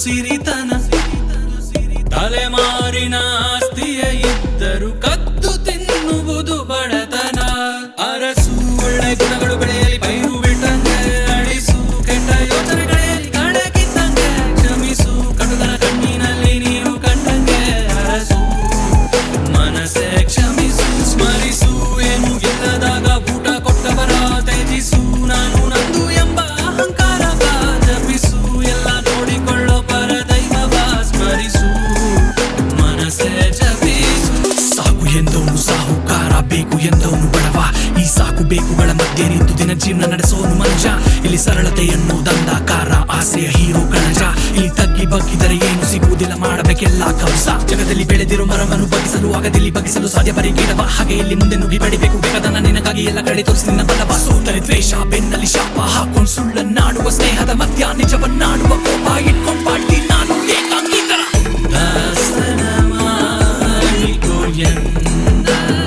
ಸಿರಿತನ ತಲೆಮಾರಿನ ಆಸ್ತಿಯೇ ಇದ್ದರು ಕದ್ದು ತಿನ್ನುವುದು ಬಡತನ ಅರಸು ಒಳ್ಳೆ ಗುಣಗಳು ಬೆಳೆಯಲಿ ಪೈರು ಬಿಟ್ಟಂಗೆ ಅಳಿಸು ಕೆಟ್ಟ ಯೋಚನೆಗಳಲ್ಲಿ ಕಡಕಿದ್ದಂಗೆ ಕ್ಷಮಿಸು ಕಟುಕನ ಕಣ್ಣಿನಲ್ಲಿ ನೀರು ಕಂಡಂಗೆ ಅರಸು ಮನಸ್ಸೇ ಕ್ಷಮಿಸು ಸ್ಮರಿಸು ಏನು ಇಲ್ಲದಾಗ ಊಟ ಕೊಟ್ಟವರ ತ್ಯಜಿಸು ನಾನು ನಂದು ಎಂಬ ಅಹಂಕಾರ ಜಪಿಸು ಎಲ್ಲ ನೋಡಿಕೊಳ್ಳೋ ಪರ ದೈವವ ಸ್ಮರಿಸು ಮನಸ್ಸೇ ಜಪಿಸು ಸಾಕು ಎಂದವನು ಸಾಹುಕಾರ ಬೇಕು ಎಂದವನು ಬಡವ ಈ ಸಾಕು ಬೇಕುಗಳ ಮಧ್ಯೆ ನಿಂತು ದಿನ ಜೀವನ ನಡೆಸೋನು ಮನುಜ ಇಲ್ಲಿ ಸರಳತೆ ಎನ್ನುವುದಂದಾಕಾರ ಆಸೆಯ ಹೀರೋ ಕಣಜ ಇಲ್ಲಿ ತಗ್ಗಿ ಬಗ್ಗಿದರೆ ಏನು ಸಿಗುವುದಿಲ್ಲ ಮಾಡಬೇಕೆಲ್ಲ ಕವಸ ಜಗದಲ್ಲಿ ಬೆಳೆದಿರೋ ಮರವನ್ನು ಬಗ್ಗಿಸಲು ಆಗದಿಲ್ಲಿ ಬಗ್ಗಿಸಲು ಸಾಧ್ಯ ಬರೀ ಗಿಡವ ಹಾಗೆ ಇಲ್ಲಿ ಮುಂದೆ ನುಗ್ಗಿ ಬಡಿಬೇಕು ಬೇಕಾದನ್ನ ನಿನಗಾಗಿ ಎಲ್ಲ ಕಡೆ ತೋರಿಸಿ ನಿನ್ನ ಬಲವ ಸೋತರೆ ದ್ವೇಷ ಬೆನ್ನಲ್ಲಿ ಶಾಪ ಹಾಕೊಂಡ್ ಸುಳ್ಳನ್ನಾಡುವ ಸ್ನೇಹದ ಮಧ್ಯ ನಿಜವನ್ನಾಡುವ ಕೋಪ ಇಟ್ಕೊಂಡ್ ಪಾಟಿ ನಾನು ಏಕಾಂಗಿತರ ದಾಸನ ಮಾಡಿಕೊ ಎನ್ನ.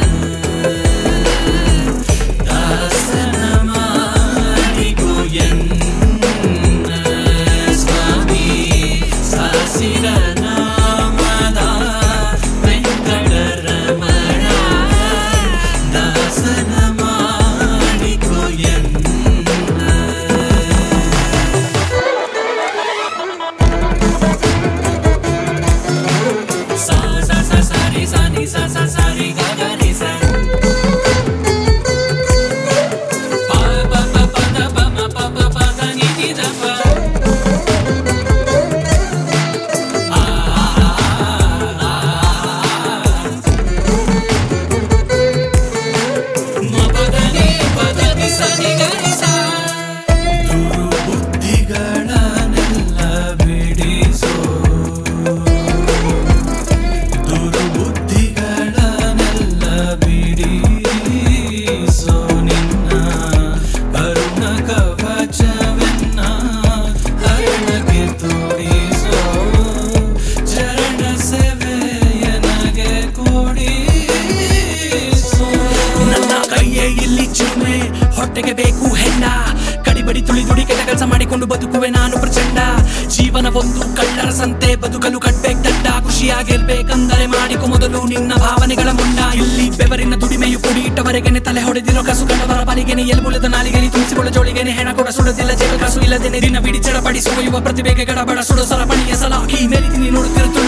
ದಾಸನ ಮಾಡಿಕೊ ಎನ್ನ. ಸ್ವಾಮಿ ಸಾಸಿರ ನಾಮದ ವೆಂಕಟರಮಣ. ದಾಸನ ಮಾಡಿಕೊ ಎನ್ನ. sa sa sa sa ri sa ni sa sa sa ri ga ga ri sa pa pa pa pa da pa ma pa pa pa da ni ni da pa a ma pa da ni pa da ni sa ni ga ri sa ದುರ್ಬುದ್ಧಿಗಳನ್ನೆಲ್ಲ ಬಿಡಿಸೋ ದುರ್ಬುದ್ಧಿಗಳನ್ನೆಲ್ಲ ಬಿಡಿಸೋ ನಿನ್ನ ಕರುಣ ಕವಚವೆನ್ನ ಹರಣಕ್ಕೆ ತೋರಿಸೋ ಚರಣ ಸೇವೆಯನಗೆ ಕೊಡಿಸೋ ನನ್ನ ಕೈಯೇ ಇಲ್ಲಿ ಚಿರುಮೆ ಹೊಟ್ಟೆಗೆ ಬೇಕು ಹೆಣ್ಣ ಕಡಿಬಡಿ ತುಳಿ ದುಡಿ ಕೆಟ್ಟ ಕೆಲಸ ಮಾಡಿಕೊಂಡು ಬದುಕುವೆ ನಾನು ಪ್ರಚಂಡ ಜೀವನ ಒಂದು ಕಳ್ಳರ ಸಂತೆ ಬದುಕಲು ಕಟ್ಬೇಕ್ ದಂಡ ಖುಷಿಯಾಗಿರ್ಬೇಕಂದರೆ ಮಾಡಿಕೊ ಮೊದಲು ನಿನ್ನ ಭಾವನೆಗಳ ಮುಂಡ ಇಲ್ಲಿ ಬೆವರಿನ ದುಡಿಮೆಯು ಕುಡಿ ಇಟ್ಟವರೆಗೆನೆ ತಲೆ ಹೊಡೆದಿರೋ ಕಸು ಕಂಡವರ ಬಲಿಗೆನೆ ಎಲ್ಬುಳದ ನಾಲಿಗೆನೆ ತುಂಬಿಸಿಕೊಳ್ಳ ಜೋಳಿಗೆನೆ ಹೆಣ ಕೂಡ ಸುಡದಿಲ್ಲ ಜೇಬ ಕಾಸು ಇಲ್ಲದೇನೆ ದಿನ ಬಿಡಿ ಚಡಪಡಿಸುವ ಯುವ ಪ್ರತಿಭೆಗೆ ಗಡಬಡ ಸುಡೋ ಸರಪಣಿಯ ಸಲಾಕಿ ಮೇಲಿದ್ದೀನಿ ನೋಡುತ್ತಿರುತ್ತ